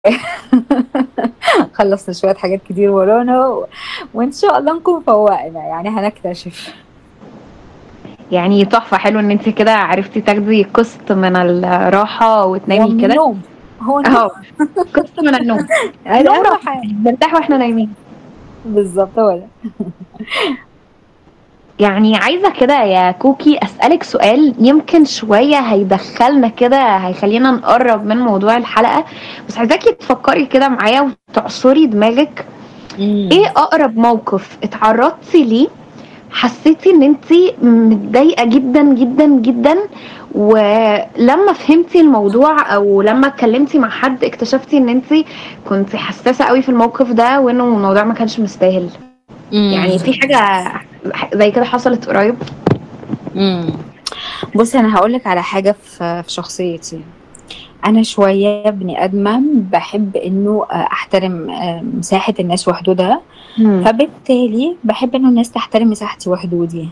خلصنا شوية حاجات كتير ورانا و... وإن شاء الله نكون فوقنا يعني هنكتشف يعني تحفة حلو ان انت كده عرفتي تاخدي قسط من الراحة وتنامي كده والنوم هو النوم اهو قسط من النوم أنا نوم أهم راحة حاجة بنرتاح واحنا نايمين بالظبط هو ده يعني عايزة كده يا كوكي أسألك سؤال يمكن شوية هيدخلنا كده هيخلينا نقرب من موضوع الحلقة بس عايزاكي تفكري كده معايا وتعصري دماغك ايه أقرب موقف اتعرضتي ليه حسيتي ان انت متضايقة جدا جدا جدا ولما فهمتي الموضوع او لما اتكلمتي مع حد اكتشفتي ان انت كنت حساسة قوي في الموقف ده وانه الموضوع ما كانش مستاهل يعني في حاجة زي كده حصلت قريب امم بصي انا هقول لك على حاجه في في شخصيتي انا شويه بني ادمه بحب انه احترم آه، مساحه الناس وحدودها فبالتالي بحب انه الناس تحترم مساحتي وحدودي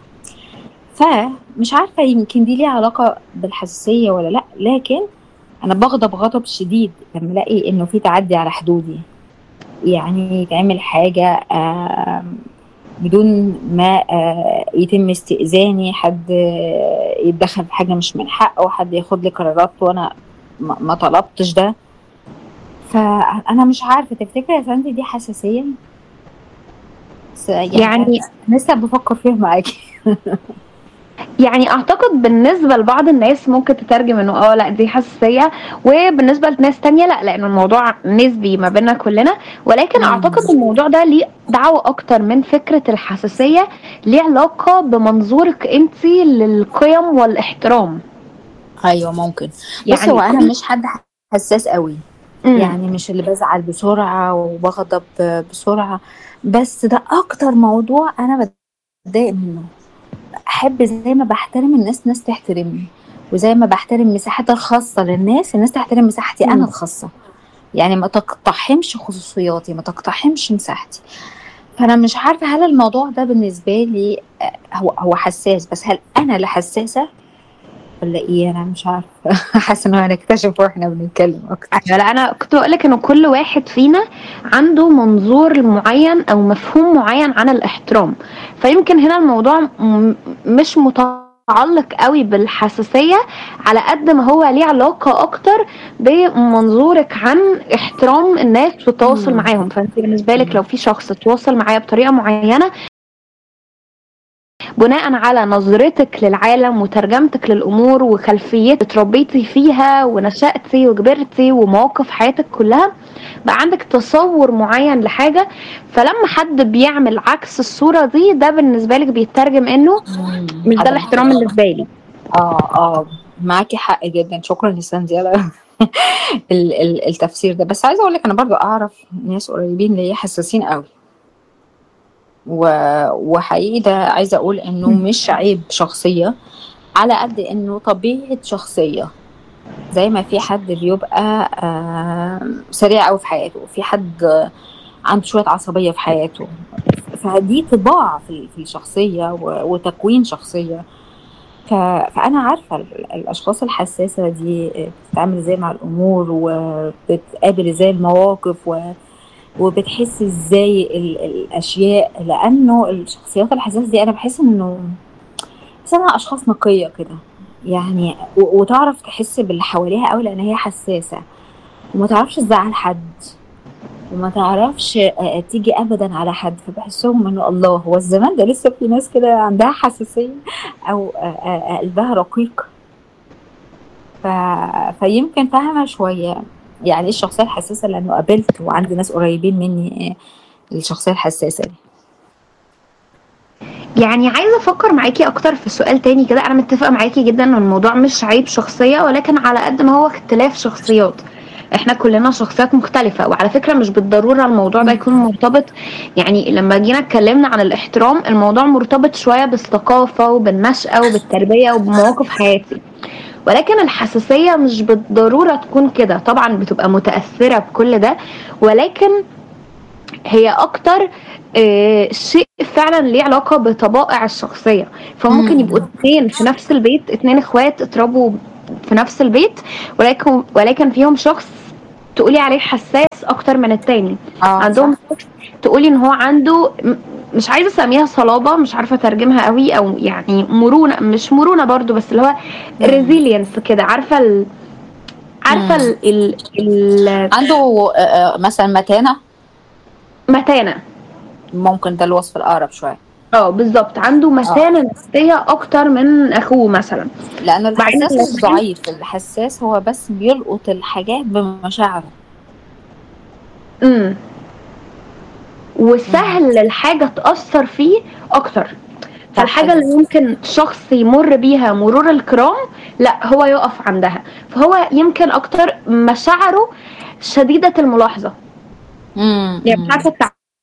فمش عارفه يمكن دي ليها علاقه بالحساسيه ولا لا لكن انا بغضب غضب شديد لما الاقي انه في تعدي على حدودي يعني يتعمل حاجه آم، بدون ما آه، يتم استئذاني حد آه، يتدخل في حاجه مش من حقه حد ياخد لي قرارات وانا ما ما طلبتش ده فانا مش عارفه تفتكري يا ساندي دي حساسيه بس يعني يعني لسه بفكر فيها معاكي يعني اعتقد بالنسبه لبعض الناس ممكن تترجم انه اه لا دي حساسيه وبالنسبه لناس تانية لا لان الموضوع نسبي ما بيننا كلنا ولكن مم. اعتقد الموضوع ده ليه دعوه اكتر من فكره الحساسيه ليه علاقه بمنظورك انت للقيم والاحترام ايوه ممكن بصي يعني هو انا كل- مش حد حساس قوي مم. يعني مش اللي بزعل بسرعه وبغضب بسرعه بس ده اكتر موضوع انا بتضايق منه احب زي ما بحترم الناس ناس تحترمني وزي ما بحترم مساحتها الخاصه للناس الناس تحترم مساحتي مم. انا الخاصه يعني ما تقتحمش خصوصياتي ما تقتحمش مساحتي فانا مش عارفه هل الموضوع ده بالنسبه لي آه، هو هو حساس بس هل انا اللي حساسه ولا ايه انا مش عارفه حاسه انه هنكتشف واحنا بنتكلم اكتر أيوة، لا انا كنت بقول لك انه كل واحد فينا عنده منظور معين او مفهوم معين عن الاحترام فيمكن هنا الموضوع م- مش متعلق قوي بالحساسيه على قد ما هو ليه علاقه اكتر بمنظورك عن احترام الناس والتواصل مم. معاهم فانت بالنسبه لك مم. لو في شخص تواصل معايا بطريقه معينه بناء على نظرتك للعالم وترجمتك للامور وخلفيتك اتربيتي فيها ونشأتي وكبرتي ومواقف حياتك كلها بقى عندك تصور معين لحاجه فلما حد بيعمل عكس الصوره دي ده بالنسبه لك بيترجم انه مش ده عدم الاحترام بالنسبه لي اه اه معاكي حق جدا شكرا يا ساندي على ال- ال- التفسير ده بس عايزه اقول لك انا برضو اعرف ناس قريبين ليا حساسين قوي و... وحقيقي ده عايزه اقول انه مم. مش عيب شخصيه على قد انه طبيعه شخصيه زي ما في حد بيبقى آه، سريع قوي في حياته وفي حد آه، عنده شويه عصبيه في حياته فدي طباع في في الشخصيه و- وتكوين شخصيه ف... فانا عارفه ال- الاشخاص الحساسه دي بتتعامل ازاي مع الامور وبتقابل ازاي المواقف و... وبتحس ازاي ال... الاشياء لانه الشخصيات الحساسه دي انا بحس انه بحس انها اشخاص نقيه كده يعني و... وتعرف تحس باللي حواليها قوي لان هي حساسه وما تعرفش تزعل حد وما تعرفش آه، تيجي ابدا على حد فبحسهم انه الله هو الزمان ده لسه في ناس كده عندها حساسيه او آه، آه، قلبها رقيق ف... فيمكن فاهمه شويه يعني ايه الشخصيه الحساسه لانه قابلت وعندي ناس قريبين مني آه، الشخصيه الحساسه دي يعني عايزه افكر معاكي اكتر في سؤال تاني كده انا متفقه معاكي جدا ان الموضوع مش عيب شخصيه ولكن على قد ما هو اختلاف شخصيات احنا كلنا شخصيات مختلفة وعلى فكرة مش بالضرورة الموضوع ده يكون مرتبط يعني لما جينا اتكلمنا عن الاحترام الموضوع مرتبط شوية بالثقافة وبالنشأة وبالتربية وبمواقف حياتي ولكن الحساسية مش بالضرورة تكون كده طبعا بتبقى متأثرة بكل ده ولكن هي اكتر آه، شيء فعلا ليه علاقه بطبائع الشخصيه فممكن مم. يبقوا اتنين في نفس البيت اتنين اخوات اتربوا في نفس البيت ولكن ولكن فيهم شخص تقولي عليه حساس اكتر من التاني اه عندهم صح تقولي ان هو عنده م- مش عايزه اسميها صلابه مش عارفه اترجمها قوي او يعني مرونه مش مرونه برضو بس اللي هو مم. ريزيلينس كده عارفه ال... عارفه مم. ال... ال... عنده آه، آه، مثلا متانة المتانه ممكن ده الوصف الأقرب شوية اه بالظبط عنده اه متانه نفسيه اكتر من اخوه مثلا لأنه مع ان الحساس مش الاتنين ضعيف الحساس هو بس بيلقط الحاجات بمشاعره امم مم. وسهل الحاجه تاثر فيه اكتر صح فالحاجة اللي جدا ممكن شخص يمر بيها مرور الكرام لا هو يقف عندها فهو يمكن أكتر مشاعره شديدة الملاحظة مم. يعني مش مم. عارفة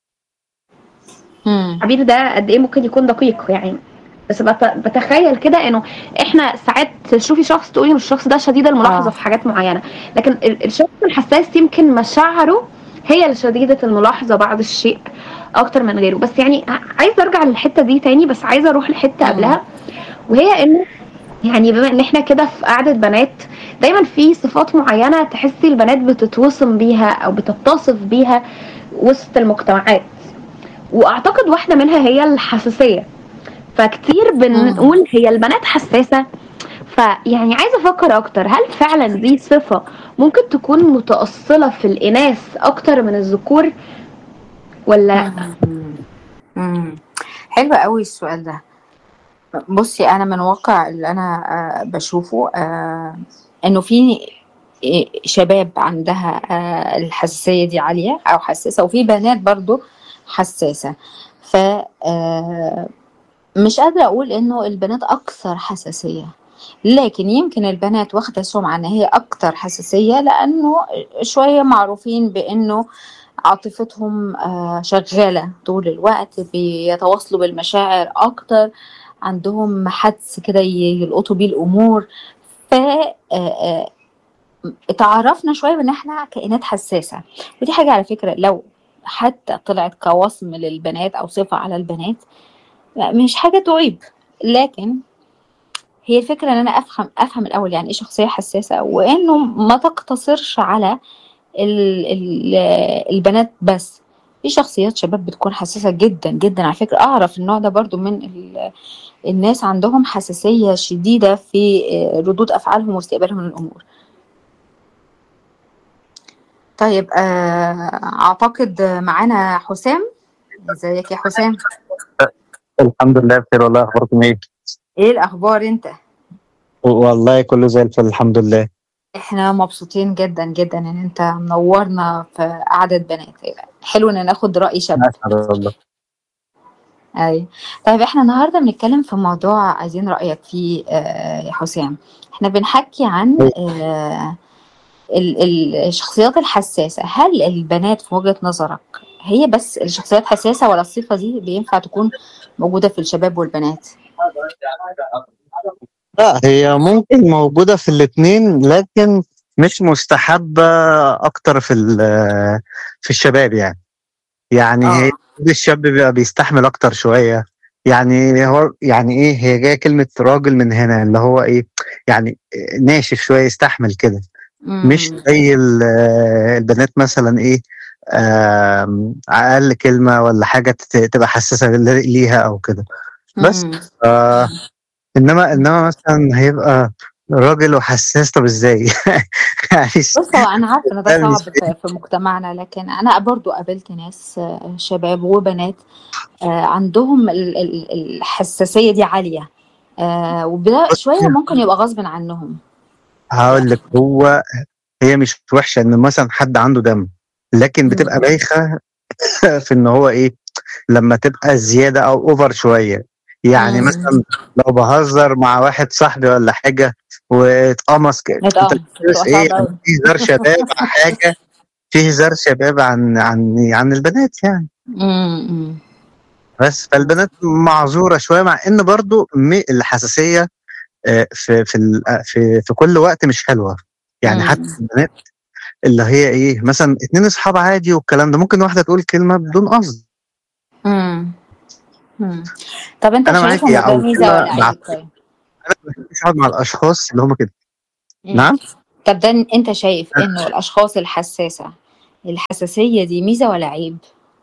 مم. التعبير ده قد إيه ممكن يكون دقيق يعني بس بت- بتخيل كده إنه إحنا ساعات تشوفي شخص تقولي إن الشخص ده شديد الملاحظة اه في حاجات معينة لكن ال- الشخص الحساس يمكن مشاعره هي اللي شديدة الملاحظة بعض الشيء أكتر من غيره بس يعني ع- عايزة أرجع للحتة دي تاني بس عايزة أروح لحتة مم. قبلها وهي إنه يعني بما ان احنا كده في قعدة بنات دايما في صفات معينة تحسي البنات بتتوصم بيها او بتتصف بيها وسط المجتمعات واعتقد واحدة منها هي الحساسية فكتير مم. بنقول هي البنات حساسة فيعني عايزة افكر اكتر هل فعلا دي صفة ممكن تكون متأصلة في الاناث اكتر من الذكور ولا مم. مم. حلو قوي السؤال ده بصي انا من واقع اللي انا آه، بشوفه آه، انه في شباب عندها آه، الحساسية دي عالية او حساسة وفي بنات برضو حساسة ف آه، مش قادرة اقول انه البنات اكثر حساسية لكن يمكن البنات واخدة سمعة ان هي اكتر حساسية لانه شوية معروفين بانه عاطفتهم آه، شغالة طول الوقت بيتواصلوا بالمشاعر اكتر عندهم حدس كده ي- يلقطوا بيه الامور ف آه، آه، اتعرفنا شويه بان احنا كائنات حساسه ودي حاجه على فكره لو حتى طلعت كوصم للبنات او صفه على البنات لا، مش حاجه تعيب لكن هي الفكره ان انا افهم افهم الاول يعني ايه شخصيه حساسه وانه ما تقتصرش على ال ال البنات بس في شخصيات شباب بتكون حساسه جدا جدا على فكره اعرف النوع ده برضو من ال- الناس عندهم حساسيه شديده في ردود افعالهم واستقبالهم للامور طيب آه، اعتقد معانا حسام ازيك يا حسام الحمد لله بخير والله اخباركم ايه ايه الاخبار انت والله كله زي الفل الحمد لله احنا مبسوطين جدا جدا ان انت منورنا في قعدة بنات حلو ان ناخد رأي شاب اسعد والله اي طيب احنا النهارده بنتكلم في موضوع عايزين رأيك فيه آه، يا حسام احنا بنحكي عن آه، ال- ال- الشخصيات الحساسة هل البنات في وجهة نظرك هي بس الشخصيات حساسة ولا الصفة دي بينفع تكون موجودة في الشباب والبنات لا هي ممكن موجودة في الاتنين لكن مش مستحبة أكتر في ال- في الشباب يعني يعني هي اه الشاب بيبقى بيستحمل أكتر شوية يعني هو يعني إيه هي جاية كلمة راجل من هنا اللي هو إيه يعني ناشف شوية يستحمل كده مش امم زي ال- البنات مثلا إيه آم، أقل كلمة ولا حاجة تت- تبقى حساسة ليها أو كده بس امم آه انما انما مثلا هيبقى راجل وحساس طب ازاي يعني بص هو انا عارفه ان ده ده صعب بالنسبة في في مجتمعنا لكن انا برضو قابلت ناس آه، شباب وبنات آه، عندهم ال- ال- الحساسيه دي عاليه آه، وبدا شويه ممكن يبقى غصب عنهم هقول لك هو هي مش وحشه ان مثلا حد عنده دم لكن بتبقى بايخه في ان هو ايه لما تبقى زياده او اوفر شويه يعني مم. مثلا لو بهزر مع واحد صاحبي ولا حاجه واتقمص كده انت اه بتدرس بتبقى ايه صعبه قوي في هزار شباب عن حاجه في هزار شباب عن عن عن البنات يعني بس فالبنات معذوره شويه مع ان برضو م- الحساسيه آه، في في ال- آه، في في كل وقت مش حلوه يعني حتى البنات اللي هي ايه مثلا اتنين اصحاب عادي والكلام ده ممكن واحده تقول كلمه بدون قصد طب انت انا شايفه معاكي ان ده او ميزه كلمه ولا عيب بعد طيب مش هقعد مع الاشخاص اللي هم كده مم. نعم طب ده انت شايف انه الاشخاص الحساسه الحساسيه دي ميزه ولا عيب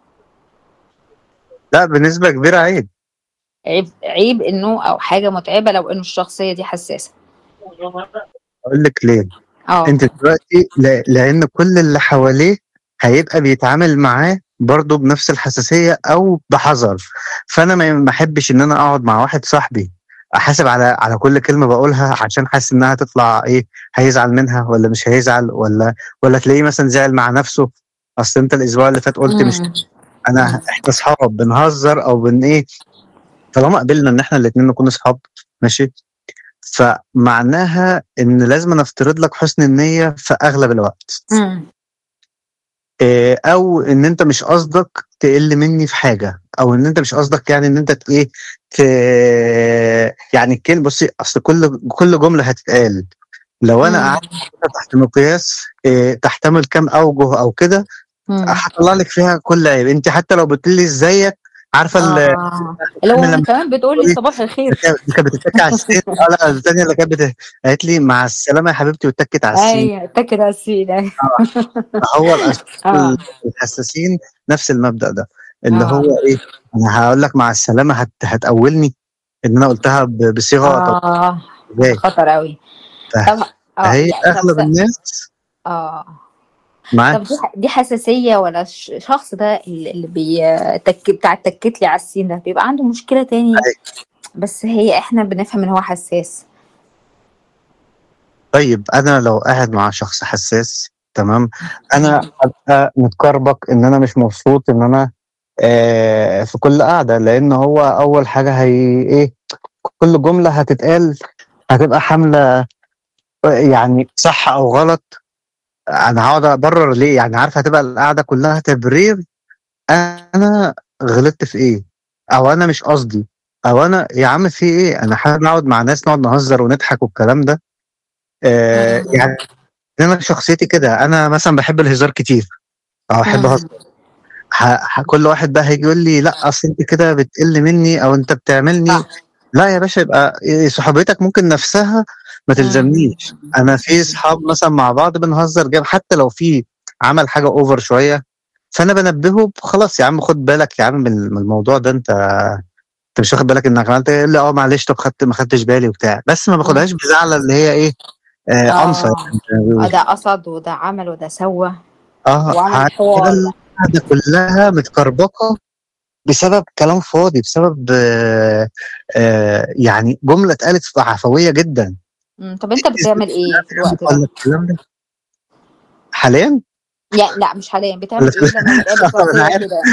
لا بنسبه كبيره عيب عيب عيب انه او حاجه متعبه لو انه الشخصيه دي حساسه اقول لك ليه اه انت دلوقتي لا- لان كل اللي حواليه هيبقى بيتعامل معاه برضه بنفس الحساسيه او بحذر فانا ما ما احبش ان انا اقعد مع واحد صاحبي احاسب على على كل كلمه بقولها عشان حاسس انها تطلع ايه هيزعل منها ولا مش هيزعل ولا ولا تلاقيه مثلا زعل مع نفسه اصل انت الاسبوع اللي فات قلت مش مم. انا احنا اصحاب بنهزر او بن ايه طالما قبلنا ان احنا الاثنين نكون اصحاب ماشي فمعناها ان لازم نفترض لك حسن النيه في اغلب الوقت مم. إيه، او ان انت مش قصدك تقل مني في حاجه او ان انت مش قصدك يعني ان انت ت- ايه ت... يعني الكلمه بصي اصل كل كل جمله هتتقال لو انا مم. قعدت تحت مقياس إيه تحتمل كام اوجه او كده مم. هطلع لك فيها كل عيب انت حتى لو بتقولي ازيك عارفه ال- آه. اللي هو لما- كمان بتقول لي صباح الخير اللي كانت بتتك على السين اه لا الثانيه اللي كانت بت... قالت لي مع السلامه يا حبيبتي واتكت على السين ايوه اتاكد على السين أيوة. هو الاشخاص اه الحساسين نفس المبدا ده اللي آه. هو ايه انا هقول لك مع السلامه هت... هتقولني ان انا قلتها ب... بصيغه طب اه ازاي خطر قوي ف- طب اه هي يعني طب اغلب س- الناس اه معاك طب دي دي حساسيه ولا الشخص ده اللي اللي بيتك بتاع التكت لي على السين ده بيبقى عنده مشكله تاني بس هي احنا بنفهم ان هو حساس طيب انا لو قاعد مع شخص حساس تمام انا ابقى متكربك ان انا مش مبسوط ان انا آه في كل قعده لان هو اول حاجه هي ايه كل جمله هتتقال هتبقى حامله يعني صح او غلط انا هقعد ابرر ليه يعني عارف هتبقى القعده كلها تبرير انا غلطت في ايه او انا مش قصدي او انا يا عم في ايه انا حابب اقعد مع ناس نقعد نهزر ونضحك والكلام ده آه مم. يعني انا شخصيتي كده انا مثلا بحب الهزار كتير او احب مم. اهزر ح- ح- كل واحد بقى هيجي يقول لي لا اصل انت كده بتقل مني او انت بتعملني صح. لا يا باشا يبقى إيه، صحوبيتك ممكن نفسها ما تلزمنيش انا في اصحاب مثلا مع بعض بنهزر جامد حتى لو في عمل حاجه اوفر شويه فانا بنبهه خلاص يا عم خد بالك يا عم من من الموضوع ده انت انت مش واخد بالك انك عملت ايه لا اه معلش طب خدت ما خدتش بالي وبتاع بس ما باخدهاش بزعله اللي هي ايه آه آه. عنصر آه، ده قصد وده عمل وده سوى اه وعمل ح- حوار. كده القعده كلها متكربقه بسبب كلام فاضي بسبب آه آه يعني جمله اتقالت عفويه جدا مم. طب انت بتعمل ايه في الوقت ولا ده؟ الكلام ده حاليا يعني لا مش حاليا بتعمل ولا- ايه لما بتقابل أنا شخصيه عارف. كده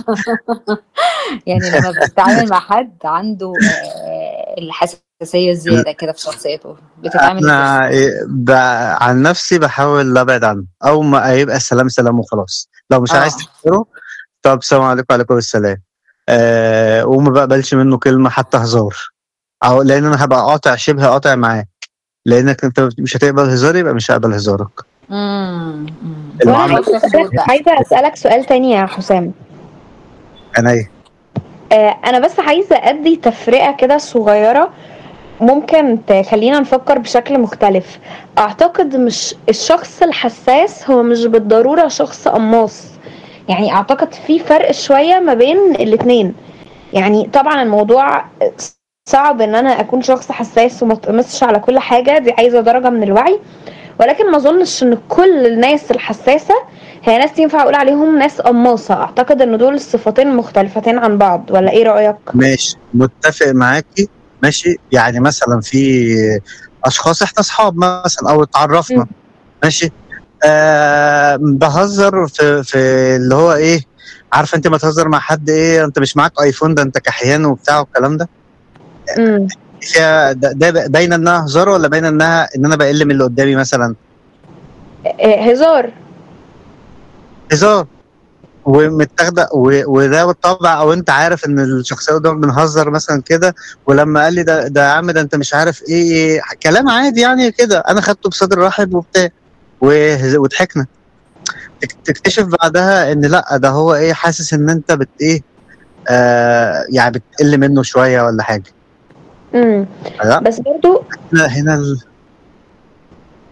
يعني لما بتتعامل مع حد عنده آه، الحساسيه الزياده كده في شخصيته بتتعامل ازاي؟ انا إيه، ب... عن نفسي بحاول ابعد عنه او ما يبقى السلام سلام وخلاص لو مش آه. عايز تكسره طب السلام عليكم وعليكم السلام آه وما بقبلش منه كلمه حتى هزار او لان انا هبقى قاطع شبه قاطع معاه لانك انت مش هتقبل هزاري يبقى مش هقبل هزارك امم المعاملة. عايزه اسالك سؤال تاني يا حسام انا ايه آه، انا بس عايزه ادي تفرقه كده صغيره ممكن تخلينا نفكر بشكل مختلف اعتقد مش الشخص الحساس هو مش بالضروره شخص قماص يعني اعتقد في فرق شويه ما بين الاتنين يعني طبعا الموضوع صعب ان انا اكون شخص حساس وما اتقمصش على كل حاجه دي عايزه درجه من الوعي ولكن ما اظنش ان كل الناس الحساسه هي ناس ينفع اقول عليهم ناس قماصه اعتقد ان دول الصفتين مختلفتين عن بعض ولا ايه رايك ماشي متفق معاكي ماشي يعني مثلا في اشخاص احنا اصحاب مثلا او اتعرفنا مم. ماشي آه بهزر في في اللي هو ايه عارفه انت ما تهزر مع حد ايه انت مش معاك ايفون ده انت كحيان وبتاع والكلام ده امم فيها ده, ده باينه انها هزار ولا باينه انها ان انا بقل من اللي قدامي مثلا آه، هزار هزار ومتاخده و- وده بالطبع او انت عارف ان الشخصيه قدامك بنهزر مثلا كده ولما قال لي ده ده يا عم ده انت مش عارف ايه, إيه كلام عادي يعني كده انا خدته بصدر رحب وبتاع وهز- وضحكنا تك- تكتشف بعدها ان لا ده هو ايه حاسس ان انت بت ايه آه يعني بتقل منه شويه ولا حاجه امم لا بس برضو هنا هنا ال...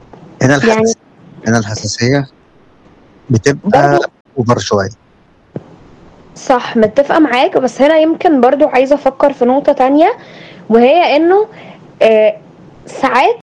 هنا يعني الحساسيه هنا الحساسيه بتبقى برضو اوفر شويه صح متفقة معاك بس هنا يمكن برضو عايزة افكر في نقطة تانية وهي انه آه ساعات